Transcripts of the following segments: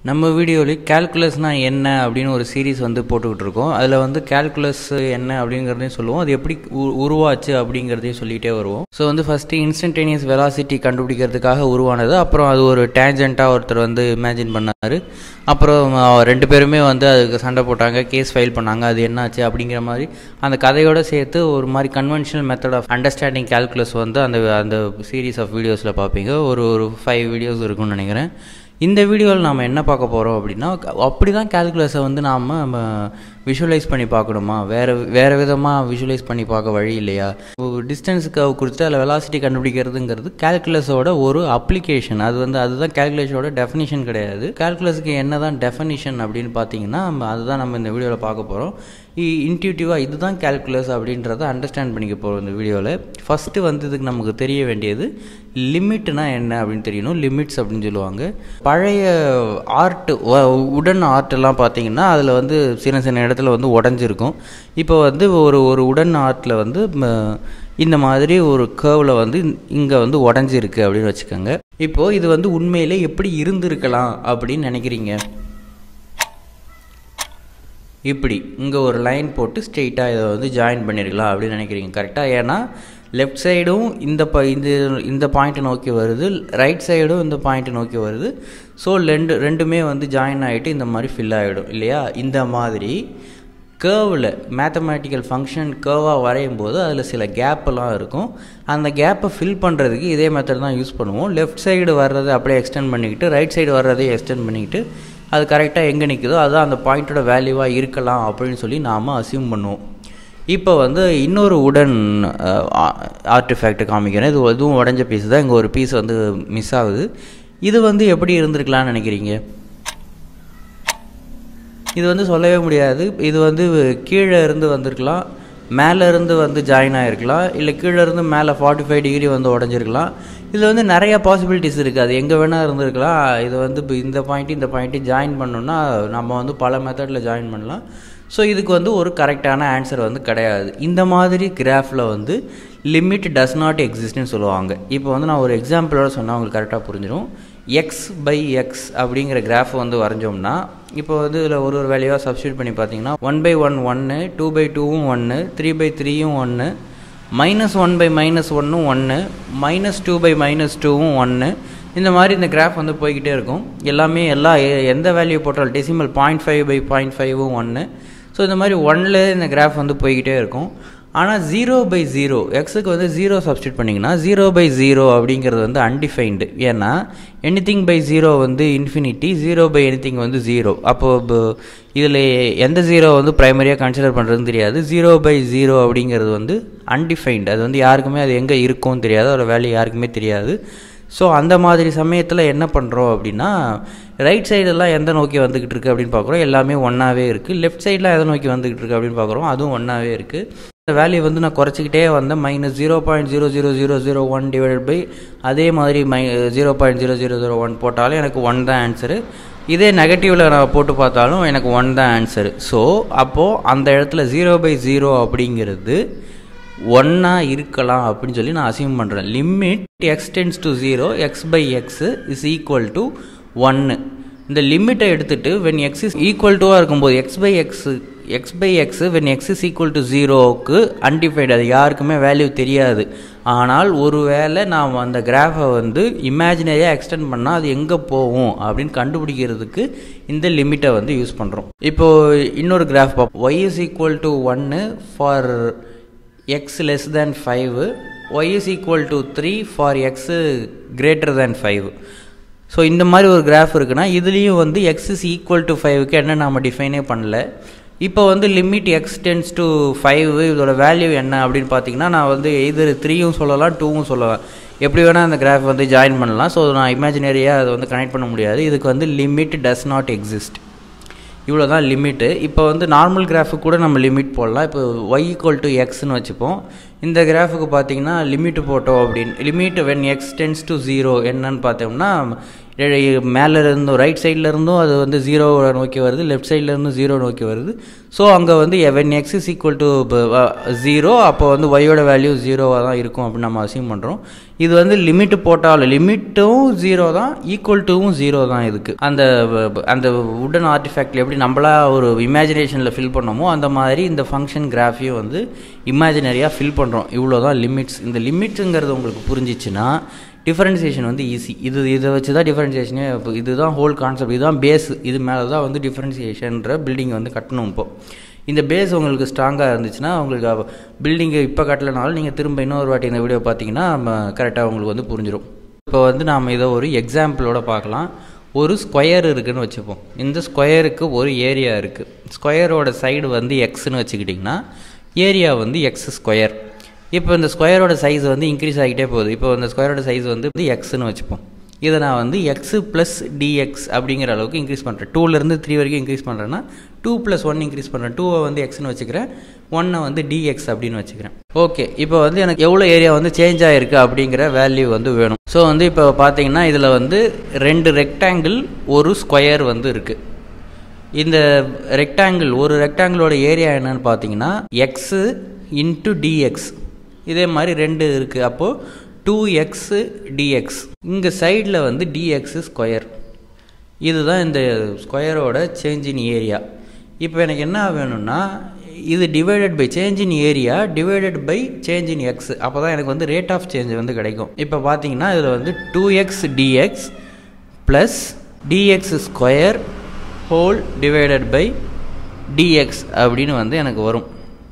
நம்ம வீடியோவில் கேல்குலஸ்னால் என்ன அப்படின்னு ஒரு சீரிஸ் வந்து போட்டுக்கிட்டு இருக்கோம் அதில் வந்து கேல்குலஸ் என்ன அப்படிங்கிறதையும் சொல்லுவோம் அது எப்படி உ- உருவாச்சு அப்படிங்கிறதையும் சொல்லிகிட்டே வருவோம் ஸோ வந்து ஃபஸ்ட்டு இன்ஸ்டன்டேனியஸ் வெலாசிட்டி கண்டுபிடிக்கிறதுக்காக உருவானது அப்புறம் அது ஒரு டேஞ்சண்ட்டாக ஒருத்தர் வந்து இமேஜின் பண்ணார் அப்புறம் அஹ், ரெண்டு பேருமே வந்து அதுக்கு சண்டை போட்டாங்க கேஸ் ஃபைல் பண்ணாங்க அது என்னாச்சு அப்படிங்கிற மாதிரி அந்த கதையோட சேர்த்து ஒரு மாதிரி conventional method of understanding calculus வந்து அந்த அந்த சீரீஸ் ஆஃப் வீடியோஸில் பார்ப்பீங்க ஒரு ஒரு ஃபைவ் வீடியோஸ் இருக்கும்னு நினைக்கிறேன் இந்த வீடியோவில் நாம் என்ன பார்க்க போகிறோம் அப்படின்னா அப்படி தான் கேல்குலஸை வந்து நாம் விஷுவலைஸ் பண்ணி பார்க்கணுமா வேறு வேறு விதமாக விஷுவலைஸ் பண்ணி பார்க்க வழி இல்லையா டிஸ்டன்ஸ் கர்வ் கொடுத்து அதில் வெலாசிட்டி கண்டுபிடிக்கிறதுங்கிறது கேல்குலஸோட ஒரு அப்ளிகேஷன் அது வந்து அதுதான் கேல்குலேஷனோட டெஃபினிஷன் கிடையாது கேல்குலஸுக்கு என்ன தான் டெஃபினிஷன் அப்படின்னு பார்த்தீங்கன்னா நம்ம அதுதான் நம்ம இந்த வீடியோவில் பார்க்க போகிறோம் இன்ட்யூட்டிவாக இதுதான் கேல்குலஸ் அப்படின்றத அண்டர்ஸ்டாண்ட் பண்ணிக்க போகிறோம் இந்த வீடியோவில் ஃபஸ்ட்டு வந்து இதுக்கு நமக்கு தெரிய வேண்டியது லிமிட்னா என்ன அப்படின்னு தெரியணும் லிமிட்ஸ் அப்படின்னு சொல்லுவாங்க பழைய ஆர்ட் உடன் ஆர்ட்டெல்லாம் பார்த்தீங்கன்னா அதில் வந்து சின்ன சின்ன இடத்துல வந்து உடஞ்சிருக்கும் இப்போ வந்து ஒரு ஒரு உடன் ஆர்ட்டில் வந்து ம, இந்த மாதிரி ஒரு கேர்வில் வந்து இங்கே வந்து உடஞ்சிருக்கு அப்படின்னு வச்சுக்கோங்க இப்போது இது வந்து உண்மையிலே எப்படி இருந்திருக்கலாம் அப்படின்னு நினைக்கிறீங்க இப்படி இங்கே ஒரு லைன் போட்டு ஸ்ட்ரெயிட்டாக இதை வந்து ஜாயின் பண்ணியிருக்கலாம் அப்படின்னு நினைக்கிறீங்க கரெக்டாக ஏன்னா லெஃப்ட் சைடும் இந்த ப இந்த இந்த பாயிண்ட்டை நோக்கி வருது ரைட் சைடும் இந்த பாயிண்ட்டை நோக்கி வருது ஸோ ரெண்டு ரெண்டுமே வந்து ஜாயின் ஆகிட்டு இந்த மாதிரி ஃபில் ஆகிடும் இல்லையா இந்த மாதிரி கேர்வில் மேத்தமேட்டிக்கல் ஃபங்க்ஷன் கேர்வாக வரையும் போது அதில் சில கேப்பெல்லாம் இருக்கும் அந்த கேப்பை ஃபில் பண்ணுறதுக்கு இதே மெத்தட் தான் யூஸ் பண்ணுவோம் லெஃப்ட் சைடு வர்றதை அப்படியே எக்ஸ்டெண்ட் பண்ணிக்கிட்டு ரைட் சைடு வர்றதையும் எக்ஸ்டெண்ட் பண்ணிக்கிட்டு அது கரெக்டாக எங்கே நிற்குதோ அதுதான் அந்த பாயிண்ட்டோட வேல்யூவாக இருக்கலாம் அப்படின்னு சொல்லி நாம் அசியூம் பண்ணுவோம் இப்போ வந்து இன்னொரு உடன் ஆர்டிஃபேக்ட் காமிக்கிறேன் இது இதுவும் உடஞ்ச பீஸ் தான் இங்கே ஒரு பீஸ் வந்து மிஸ் ஆகுது இது வந்து எப்படி இருந்திருக்கலாம்னு நினைக்கிறீங்க இது வந்து சொல்லவே முடியாது இது வந்து கீழே இருந்து வந்திருக்கலாம் மேலே இருந்து வந்து ஜாயின் ஆகிருக்கலாம் இல்லை கீழே இருந்து மேலே ஃபார்ட்டி ஃபைவ் டிகிரி வந்து உடஞ்சிருக்கலாம் இதில் வந்து நிறைய பாசிபிலிட்டிஸ் இருக்குது அது எங்கே வேணால் இருந்திருக்கலாம் இது வந்து இப்போ இந்த பாயிண்ட்டு இந்த பாயிண்ட்டு ஜாயின் பண்ணோன்னா நம்ம வந்து பல மெத்தடில் ஜாயின் பண்ணலாம் ஸோ இதுக்கு வந்து ஒரு கரெக்டான ஆன்சர் வந்து கிடையாது இந்த மாதிரி கிராஃபில் வந்து லிமிட் டஸ் நாட் எக்ஸிஸ்ட்னு சொல்லுவாங்க இப்போ வந்து நான் ஒரு எக்ஸாம்பிளோட சொன்னால் உங்களுக்கு கரெக்டாக புரிஞ்சிடும் எக்ஸ் பை எக்ஸ் அப்படிங்கிற கிராஃப் வந்து வரைஞ்சோம்னா இப்போ வந்து இதில் ஒரு ஒரு வேல்யூவாக சப்ஸ்டியூட் பண்ணி பார்த்தீங்கன்னா ஒன் பை ஒன் ஒன்று டூ பை டூவும் ஒன்று த்ரீ பை த்ரீயும் ஒன்று மைனஸ் ஒன் பை மைனஸ் ஒன்றும் ஒன்று மைனஸ் டூ பை மைனஸ் டூவும் ஒன்று இந்த மாதிரி இந்த கிராஃப் வந்து போய்கிட்டே இருக்கும் எல்லாமே எல்லா எ- எந்த வேல்யூ போட்டாலும் decimal point five by point ஃபைவும் ஒன்று ஸோ இந்த மாதிரி ஒன்ல இந்த கிராஃப் வந்து போய்கிட்டே இருக்கும் ஆனால் ஜீரோ பை ஜீரோ எக்ஸுக்கு வந்து ஜீரோ சப்ஸ்டியூட் பண்ணிங்கன்னா ஜீரோ பை ஜீரோ அப்படிங்கிறது வந்து அன்டிஃபைன்டு ஏன்னா எனிதிங் பை ஜீரோ வந்து இன்ஃபினிட்டி ஜீரோ பை எனிதிங் வந்து ஜீரோ அப்போது இதில் எந்த ஜீரோ வந்து ப்ரைமரியாக கன்சிடர் பண்ணுறதுன்னு தெரியாது ஜீரோ பை ஜீரோ அப்படிங்கிறது வந்து அன்டிஃபைன்டு அது வந்து யாருக்குமே அது எங்கே இருக்கும்னு தெரியாது அதோட வேல்யூ யாருக்குமே தெரியாது ஸோ அந்த மாதிரி சமயத்தில் என்ன பண்ணுறோம் அப்படின்னா ரைட் சைடெல்லாம் எந்த நோக்கி வந்துக்கிட்டு இருக்கு அப்படின்னு பார்க்குறோம் எல்லாமே ஒன்றாவே இருக்குது லெஃப்ட் சைடில் எதை நோக்கி வந்துக்கிட்டு இருக்கு அப்படின்னு பார்க்குறோம் அதுவும் ஒன்றாவே இருக்குது இந்த வேல்யூ வந்து நான் குறைச்சிக்கிட்டே வந்தேன் minus zero point zero zero zero zero one divide by அதே மாதிரி my zero point zero zero zero one போட்டாலும் எனக்கு ஒன் தான் ஆன்சரு இதே நெகட்டிவில் நான் போட்டு பார்த்தாலும் எனக்கு ஒன் தான் ஆன்சரு ஸோ அப்போது அந்த இடத்துல ஜீரோ பை ஜீரோ அப்படிங்கிறது ஒன்றா இருக்கலாம் அப்படின்னு சொல்லி நான் அசியூம் பண்ணுறேன் limit X tends to zero X by X is equal to ஒன்று இந்த லிமிட்டை எடுத்துட்டு வென் எக்ஸ் இஸ் ஈக்குவல் டுவாக இருக்கும்போது X by X X by X when X is equal to ஜீரோவுக்கு அன்டிஃபைடு அது யாருக்குமே வேல்யூ தெரியாது ஆனால் ஒருவேளை நாம் அந்த கிராஃபை வந்து இமேஜினரியாக எக்ஸ்டெண்ட் பண்ணால் அது எங்கே போகும் அப்படின்னு கண்டுபிடிக்கிறதுக்கு இந்த லிமிட்டை வந்து யூஸ் பண்ணுறோம் இப்போது இன்னொரு கிராஃப் பார்ப்போம் ஒய் இஸ் ஈக்குவல் டு ஒன்று for X less than five Y is equal to three for X greater than five so இந்த மாதிரி ஒரு கிராஃப் இருக்குன்னா இதுலேயும் வந்து எக்ஸ் இஸ் ஈக்குவல் டு ஃபைவுக்கு என்ன நம்ம டிஃபைனே பண்ணல இப்போ வந்து limit X tends to five இதோட வேல்யூ என்ன அப்படின்னு பார்த்தீங்கன்னா நான் வந்து எதிர் த்ரீயும் சொல்லலாம் டூவும் சொல்லலாம் எப்படி வேணால் அந்த கிராஃப் வந்து ஜாயின் பண்ணலாம் ஸோ நான் இமேஜினரியாக அதை வந்து கனெக்ட் பண்ண முடியாது இதுக்கு வந்து லிமிட் டஸ் நாட் எக்ஸிஸ்ட் இவ்வளோ தான் லிமிட்டு இப்போ வந்து நார்மல் கிராஃபுக்கு கூட நம்ம லிமிட் போடலாம் இப்போ ஒய் ஈக்குவல் டு எக்ஸ்னு வச்சுப்போம் இந்த கிராஃபுக்கு பார்த்தீங்கன்னா லிமிட் போட்டோம் அப்படின்னு limit when X tends to zero என்னன்னு பார்த்தோம்னா மேலே இருந்தும் ரைட் சைடில் இருந்தும் அது வந்து ஜீரோ நோக்கி வருது லெஃப்ட் சைடில் இருந்தும் ஜீரோ நோக்கி வருது ஸோ அங்கே வந்து when X is equal to zero அப்போ வந்து ஒய்யோட வேல்யூ ஜீரோவாக தான் இருக்கும் அப்படின்னு நம்ம அசியூம் பண்ணுறோம் இது வந்து லிமிட்டு போட்டாலும் லிமிட்டும் ஜீரோ தான் ஈக்குவல் டுவும் ஜீரோ தான் இதுக்கு அந்த அந்த உடன் ஆர்டிஃபேக்டில் எப்படி நம்மளா ஒரு இமேஜினேஷனில் ஃபில் பண்ணோமோ அந்த மாதிரி இந்த ஃபங்க்ஷன் கிராஃபையும் வந்து இமேஜினரியாக ஃபில் பண்ணுறோம் இவ்வளோ தான் லிமிட்ஸ் இந்த லிமிட்ஸுங்கிறது உங்களுக்கு புரிஞ்சிச்சுன்னா டிஃபரன்சியேஷன் வந்து ஈஸி இது இதை வச்சு தான் டிஃபரன்சியேஷனே இப்போ இதுதான் ஹோல் கான்செப்ட் இதுதான் பேஸ் இது மேலே தான் வந்து டிஃபரன்சியேஷன்ற பில்டிங் வந்து கட்டணும் இப்போ இந்த பேஸ் உங்களுக்கு ஸ்ட்ராங்காக இருந்துச்சுன்னா உங்களுக்கு பில்டிங்கை இப்போ கட்டலைனாலும் நீங்கள் திரும்ப இன்னொரு வாட்டி இந்த வீடியோ பார்த்தீங்கன்னா கரெக்டாக உங்களுக்கு வந்து புரிஞ்சிடும் இப்போ வந்து நாம் இதை ஒரு எக்ஸாம்பிளோட பார்க்கலாம் ஒரு ஸ்கொயர் இருக்குதுன்னு வச்சுப்போம் இந்த ஸ்கொயருக்கு ஒரு ஏரியா இருக்குது ஸ்கொயரோட சைடு வந்து எக்ஸ்னு வச்சுக்கிட்டிங்கன்னா ஏரியா வந்து எக்ஸ் ஸ்கொயர் இப்போ இந்த ஸ்கொயரோட சைஸ் வந்து இன்க்ரீஸ் ஆகிட்டே போகுது இப்போ இந்த ஸ்கொயரோட சைஸ் வந்து எக்ஸ்னு வச்சுப்போம் இதை நான் வந்து எக்ஸு ப்ளஸ் டிஎக்ஸ் அப்படிங்கிற அளவுக்கு இன்க்ரீஸ் பண்ணுறேன் டூலேருந்து த்ரீ வரைக்கும் இன்க்ரீஸ் பண்ணுறேன்னா டூ ப்ளஸ் ஒன் இன்க்ரீஸ் பண்ணுறேன் டூவை வந்து எக்ஸ்னு வச்சுக்கிறேன் ஒன்னை வந்து டிஎக்ஸ் அப்படின்னு வச்சுக்கிறேன் ஓகே இப்போ வந்து எனக்கு எவ்வளோ ஏரியா வந்து சேஞ்ச் ஆகிருக்கு அப்படிங்கிற வேல்யூ வந்து வேணும் ஸோ வந்து இப்போ பார்த்தீங்கன்னா இதில் வந்து ரெண்டு ரெக்டாங்கிள் ஒரு ஸ்கொயர் வந்து இருக்குது இந்த ரெக்டாங்கிள் ஒரு ரெக்டாங்கிளோட ஏரியா என்னன்னு பார்த்தீங்கன்னா எக்ஸு இன்ட்டு டிஎக்ஸ் இதே மாதிரி ரெண்டு இருக்குது அப்போது டூ எக்ஸு டிஎக்ஸ் இங்கே சைடில் வந்து டிஎக்ஸு ஸ்கொயர் இதுதான் இந்த ஸ்கொயரோட சேஞ்ச் இன் ஏரியா இப்போ எனக்கு என்ன வேணும்னா இது divided by change in area divided by change in X அப்போ தான் எனக்கு வந்து ரேட் ஆஃப் சேஞ்ச் வந்து கிடைக்கும் இப்போ பார்த்தீங்கன்னா இதில் வந்து two X DX plus DX square whole divided by DX அப்படின்னு வந்து எனக்கு வரும்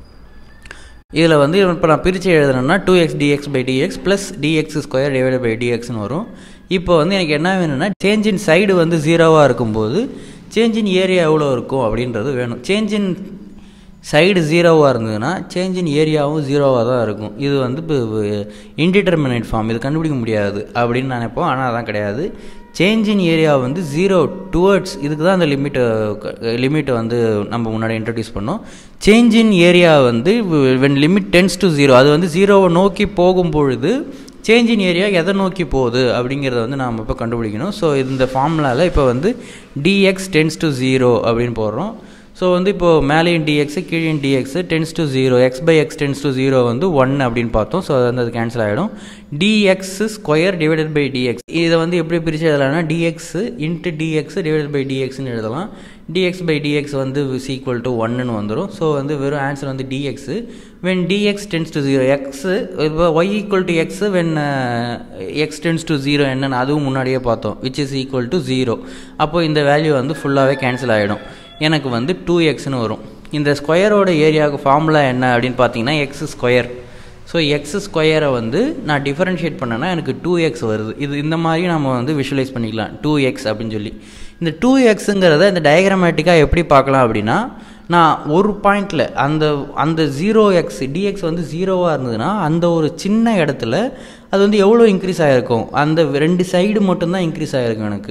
இதில் வந்து இப்போ நான் பிரித்து எழுதுனேன்னா two X DX by DX plus DX square divide by டிஎக்ஸ்னு வரும் இப்போ வந்து எனக்கு என்ன வேணும்னா சேஞ்ச் இன் சைடு வந்து ஜீரோவாக இருக்கும்போது சேஞ்ச் இன் ஏரியா எவ்வளோ இருக்கும் அப்படின்றது வேணும் சேஞ்ச் இன் சைடு ஜீரோவாக இருந்ததுன்னா சேஞ்ச் இன் ஏரியாவும் ஜீரோவாக தான் இருக்கும் இது வந்து இப்போ இன்டிடெர்மினேட் ஃபார்ம் இது கண்டுபிடிக்க முடியாது அப்படின்னு நினைப்போம் ஆனால் அதான் கிடையாது சேஞ்ச் இன் ஏரியா வந்து ஜீரோ டுவர்ட்ஸ் இதுக்கு தான் அந்த லிமிட்டை லிமிட்டை வந்து நம்ம முன்னாடி இன்ட்ரடியூஸ் பண்ணோம் சேஞ்ச் இன் ஏரியா வந்து when limit tends to zero அது வந்து ஜீரோவை நோக்கி போகும் பொழுது சேஞ்ச் இன் ஏரியா எதை நோக்கி போகுது அப்படிங்கிறத வந்து நாம் இப்போ கண்டுபிடிக்கணும் ஸோ இந்த ஃபார்முலாவில் இப்போ வந்து டிஎக்ஸ் டென்ஸ் டு ஜீரோ அப்படின்னு போடுறோம் ஸோ வந்து இப்போது மேலேயும் டிஎக்ஸு கீழேயும் DX tends to zero X by X tends to zero வந்து ஒன் அப்படின்னு பார்த்தோம் ஸோ அது வந்து அது கேன்சல் ஆகிடும் DX square divided by DX இதை வந்து எப்படி பிரித்து எழுதலாம்னா DX into DX divided by டிஎக்ஸ்னு எழுதலாம் டிஎக்ஸ் பை டிஎக்ஸ் வந்து இஸ் ஈக்குவல் டு ஒன்னு வந்துடும் ஸோ வந்து வெறும் ஆன்சர் வந்து DX when dx tends to zero X இப்போ Y equal to X when X tends to zero என்னன்னு அதுவும் முன்னாடியே பார்த்தோம் which is equal to zero அப்போ இந்த வேல்யூ வந்து ஃபுல்லாகவே கேன்சல் ஆகிடும் எனக்கு வந்து டூ எக்ஸ்னு வரும் இந்த ஸ்கொயரோட ஏரியாவுக்கு ஃபார்முலா என்ன அப்படின்னு பார்த்தீங்கன்னா எக்ஸ் ஸ்கொயர் ஸோ எக்ஸ் ஸ்கொயரை வந்து நான் டிஃபரன்ஷியேட் பண்ணேன்னா எனக்கு டூ எக்ஸ் வருது இது இந்த மாதிரி நம்ம வந்து விஷுவலைஸ் பண்ணிக்கலாம் டூ எக்ஸ் அப்படின்னு சொல்லி இந்த டூ எக்ஸுங்கிறத இந்த டயக்ராமேட்டிக்காக எப்படி பார்க்கலாம் அப்படின்னா நான் ஒரு பாயிண்டில் அந்த அந்த ஜீரோ எக்ஸ் டிஎக்ஸ் வந்து ஜீரோவாக இருந்ததுன்னா அந்த ஒரு சின்ன இடத்துல அது வந்து எவ்வளோ இன்க்ரீஸ் ஆகிருக்கும் அந்த ரெண்டு சைடு மட்டும்தான் இன்க்ரீஸ் ஆகிருக்கும் எனக்கு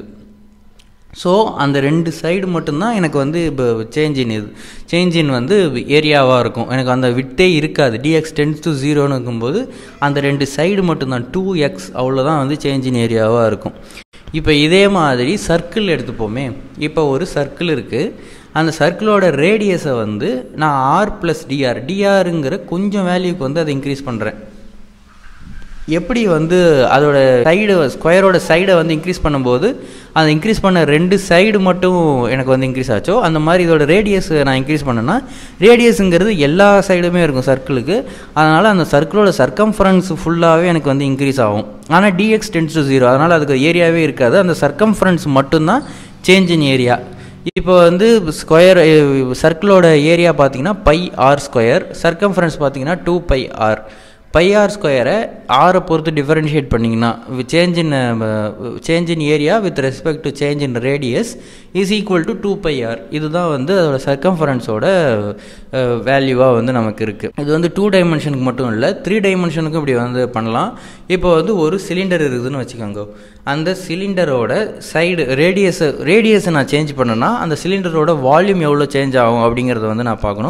ஸோ அந்த ரெண்டு சைடு மட்டும்தான் எனக்கு வந்து இப்போ சேஞ்ச் இன் இது சேஞ்ச் இன் வந்து ஏரியாவாக இருக்கும் எனக்கு அந்த விட்டே இருக்காது டிஎக்ஸ் டென்ஸ் டு ஜீரோன்னு இருக்கும்போது அந்த ரெண்டு சைடு மட்டும்தான் டூ எக்ஸ் அவ்வளோதான் வந்து சேஞ்ச் இன் ஏரியாவாக இருக்கும் இப்போ இதே மாதிரி சர்க்கிள் எடுத்துப்போமே இப்போ ஒரு சர்க்கிள் இருக்குது அந்த சர்க்கிளோட ரேடியஸை வந்து நான் ஆர் ப்ளஸ் டிஆர் டிஆருங்கிற கொஞ்சம் வேல்யூக்கு வந்து அதை இன்க்ரீஸ் பண்ணுறேன் எப்படி வந்து அதோட சைடு ஸ்கொயரோட சைடை வந்து இன்க்ரீஸ் பண்ணும்போது அந்த இன்க்ரீஸ் பண்ண ரெண்டு சைடு மட்டும் எனக்கு வந்து இன்க்ரீஸ் ஆச்சோ அந்த மாதிரி இதோட ரேடியஸ் நான் இன்க்ரீஸ் பண்ணேன்னா ரேடியஸுங்கிறது எல்லா சைடுமே இருக்கும் சர்க்கிளுக்கு அதனால் அந்த சர்க்கிளோட சர்க்கம்ஃபரன்ஸ் ஃபுல்லாகவே எனக்கு வந்து இன்க்ரீஸ் ஆகும் ஆனால் டிஎக்ஸ் டென்ஸ் டு ஜீரோ அதனால் அதுக்கு ஏரியாவே இருக்காது அந்த சர்க்கம்ஃபரன்ஸ் மட்டும்தான் சேஞ்ச் இன் ஏரியா இப்போ வந்து ஸ்கொயர் சர்க்கிளோட ஏரியா பார்த்தீங்கன்னா பை ஆர் ஸ்கொயர் சர்க்கம்ஃபரன்ஸ் பார்த்தீங்கன்னா two pi R pi R ஸ்கொயரை ஆரை பொறுத்து டிஃபரன்ஷியேட் பண்ணிங்கன்னா change in change in area with respect to change in radius is equal to two pi R இதுதான் வந்து அதோட சர்க்கம்ஃபரன்ஸோட வேல்யூவாக வந்து நமக்கு இருக்குது இது வந்து டூ டைமென்ஷனுக்கு மட்டும் இல்லை த்ரீ டைமென்ஷனுக்கும் இப்படி வந்து பண்ணலாம் இப்போ வந்து ஒரு சிலிண்டர் இருக்குதுன்னு வச்சுக்கோங்க அந்த சிலிண்டரோட சைடு ரேடியஸை ரேடியஸை நான் சேஞ்ச் பண்ணேன்னா அந்த சிலிண்டரோட வால்யூம் எவ்வளோ சேஞ்ச் ஆகும் அப்படிங்கிறத வந்து நான் பார்க்கணும்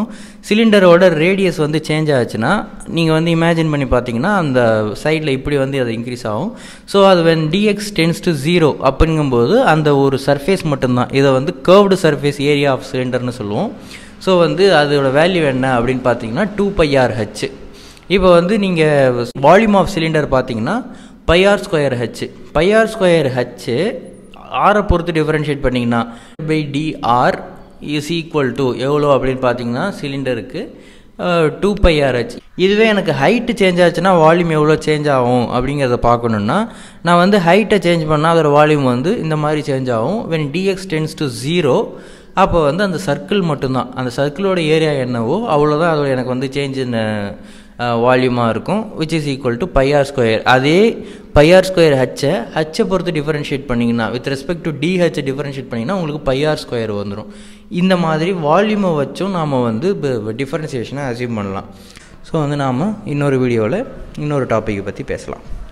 சிலிண்டரோட ரேடியஸ் வந்து சேஞ்ச் ஆச்சுன்னா நீங்கள் வந்து இமேஜின் பண்ணி பார்த்தீங்கன்னா அந்த சைடில் இப்படி வந்து அது இன்க்ரீஸ் ஆகும் ஸோ அது when dx tends to zero அப்படிங்கும்போது அந்த ஒரு சர்ஃபேஸ் மட்டும்தான் இதை வந்து கர்வ்டு சர்ஃபேஸ் ஏரியா ஆஃப் சிலிண்டர்னு சொல்லுவோம் ஸோ வந்து அதோட வேல்யூ என்ன அப்படின்னு பார்த்தீங்கன்னா டூ பைஆர் ஹெச் இப்போ வந்து நீங்கள் வால்யூம் ஆஃப் சிலிண்டர் பார்த்தீங்கன்னா pi r square h pi r square h ஆரை பொறுத்து டிஃபரன்ஷியேட் பண்ணிங்கன்னா pi d r is equal to எவ்வளோ அப்படின்னு பார்த்தீங்கன்னா சிலிண்டருக்கு டூ பைஆர் ஹெச் இதுவே எனக்கு ஹைட்டு சேஞ்ச் ஆச்சுன்னா வால்யூம் எவ்வளோ சேஞ்ச் ஆகும் அப்படிங்கிறத பார்க்கணுன்னா நான் வந்து ஹைட்டை சேஞ்ச் பண்ணால் அதோட வால்யூம் வந்து இந்த மாதிரி சேஞ்ச் ஆகும் when dx tends to zero அப்போ வந்து அந்த சர்க்கிள் மட்டும்தான் அந்த சர்க்கிளோட ஏரியா என்னவோ அவ்வளோதான் அது எனக்கு வந்து சேஞ்ச் இன் வால்யூமாக இருக்கும் which is equal to pi r square அதே பைஆர் ஸ்கொயர் ஹச்சை ஹச்சை பொறுத்து டிஃபரன்ஷியேட் பண்ணிங்கன்னா வித் ரெஸ்பெக்ட் டு டிஹெச்சை டிஃபரன்ஷியேட் பண்ணிங்கன்னா உங்களுக்கு பைஆர் ஸ்கொயர் வந்துடும் இந்த மாதிரி வால்யூமை வச்சும் நாம் வந்து டிஃபரன்சியேஷனை அசீவ் பண்ணலாம் ஸோ வந்து நாம் இன்னொரு வீடியோவில் இன்னொரு டாப்பிக்கை பற்றி பேசலாம்